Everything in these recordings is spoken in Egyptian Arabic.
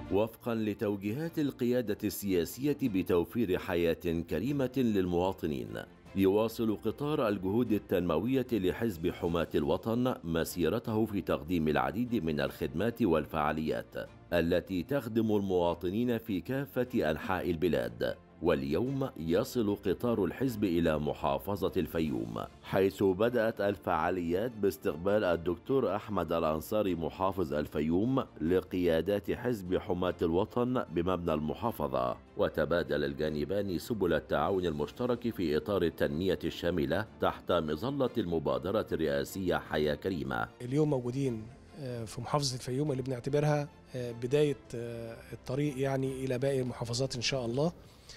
وفقا لتوجيهات القيادة السياسية بتوفير حياة كريمة للمواطنين يواصل قطار الجهود التنموية لحزب حماة الوطن مسيرته في تقديم العديد من الخدمات والفعاليات التي تخدم المواطنين في كافة أنحاء البلاد واليوم يصل قطار الحزب إلى محافظة الفيوم حيث بدأت الفعاليات باستقبال الدكتور أحمد الأنصاري محافظ الفيوم لقيادات حزب حماة الوطن بمبنى المحافظة وتبادل الجانبان سبل التعاون المشترك في إطار التنمية الشاملة تحت مظلة المبادرة الرئاسية حياة كريمة اليوم موجودين في محافظة الفيوم اللي بنعتبرها بداية الطريق يعني إلى باقي المحافظات إن شاء الله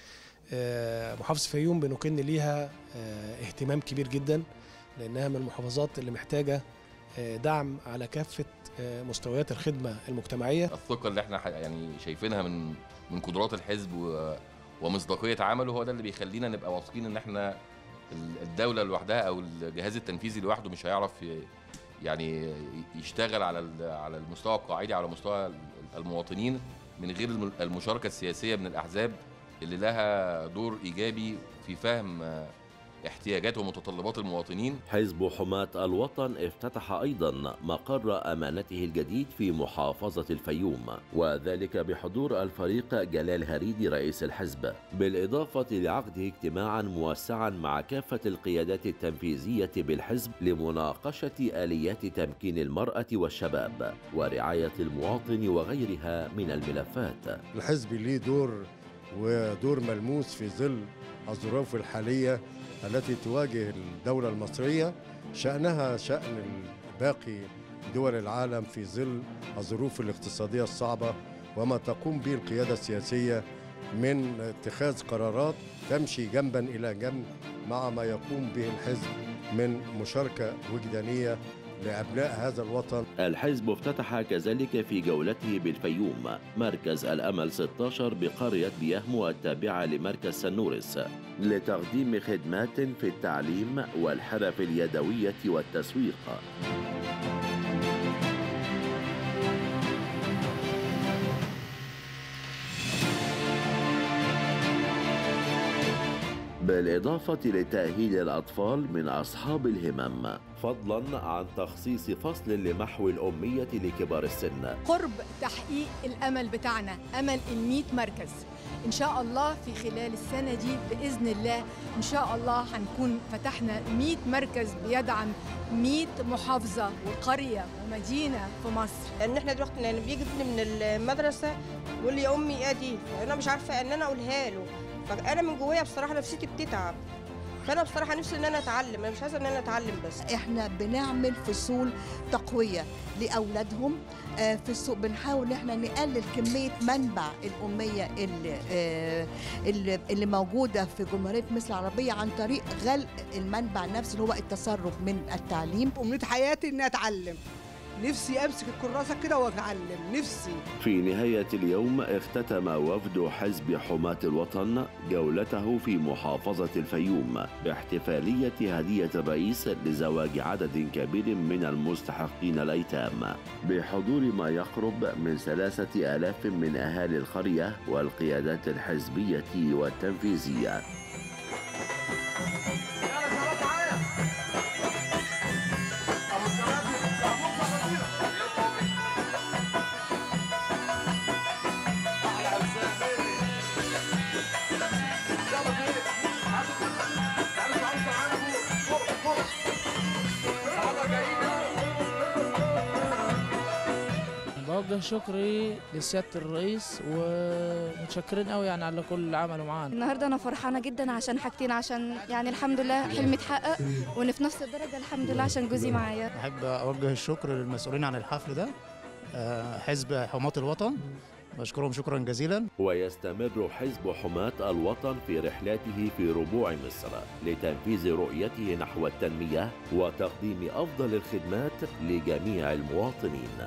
محافظة الفيوم بنكن ليها اهتمام كبير جدا لأنها من المحافظات اللي محتاجة دعم على كافة مستويات الخدمة المجتمعية الثقة اللي احنا يعني شايفينها من من قدرات الحزب ومصداقية عمله هو ده اللي بيخلينا نبقى واثقين ان احنا الدولة لوحدها او الجهاز التنفيذي لوحده مش هيعرف يعني يشتغل على على المستوى القاعدي على مستوى المواطنين من غير المشاركة السياسية من الأحزاب اللي لها دور ايجابي في فهم احتياجات ومتطلبات المواطنين حزب حماة الوطن افتتح أيضا مقر أمانته الجديد في محافظة الفيوم وذلك بحضور الفريق جلال هريدي رئيس الحزب بالإضافة لعقده اجتماعا موسعا مع كافة القيادات التنفيذية بالحزب لمناقشة آليات تمكين المرأة والشباب ورعاية المواطن وغيرها من الملفات الحزب ليه دور ودور ملموس في ظل الظروف الحالية التي تواجه الدولة المصرية شأنها شأن باقي دول العالم في ظل الظروف الاقتصادية الصعبة وما تقوم به القيادة السياسية من اتخاذ قرارات تمشي جنبا إلى جنب مع ما يقوم به الحزب من مشاركة وجدانية لأبناء هذا الوطن الحزب افتتح كذلك في جولته بالفيوم مركز الأمل 16 بقرية بيهمو التابعة لمركز سنورس لتقديم خدمات في التعليم والحرف اليدوية والتسويق بالإضافة لتأهيل الأطفال من أصحاب الهمم فضلا عن تخصيص فصل لمحو الأمية لكبار السن قرب تحقيق الأمل بتاعنا أمل الميت مركز إن شاء الله في خلال السنة دي بإذن الله إن شاء الله هنكون فتحنا 100 مركز بيدعم 100 محافظة وقرية ومدينة في مصر لأن احنا دلوقتي يعني بيجي ابني من المدرسة يقول لي يا أمي أدي أنا مش عارفة إن أنا أقولها له فانا من جوايا بصراحه نفسيتي بتتعب فانا بصراحه نفسي ان انا اتعلم انا مش عايزه ان انا اتعلم بس احنا بنعمل فصول تقويه لاولادهم في السوق بنحاول ان احنا نقلل كميه منبع الاميه اللي اللي, اللي موجوده في جمهوريه مصر العربيه عن طريق غلق المنبع نفسه اللي هو التسرب من التعليم امنيه حياتي اني اتعلم نفسي امسك الكراسه كده واتعلم نفسي في نهايه اليوم اختتم وفد حزب حماه الوطن جولته في محافظه الفيوم باحتفاليه هديه الرئيس لزواج عدد كبير من المستحقين الايتام بحضور ما يقرب من ثلاثه الاف من اهالي القريه والقيادات الحزبيه والتنفيذيه بوجه شكري لسياده الرئيس ومتشكرين قوي يعني على كل اللي عمله معانا النهارده انا فرحانه جدا عشان حاجتين عشان يعني الحمد لله حلمي اتحقق وان في نفس الدرجه الحمد لله عشان جوزي معايا احب اوجه الشكر للمسؤولين عن الحفل ده حزب حماة الوطن بشكرهم شكرا جزيلا ويستمر حزب حماة الوطن في رحلاته في ربوع مصر لتنفيذ رؤيته نحو التنمية وتقديم أفضل الخدمات لجميع المواطنين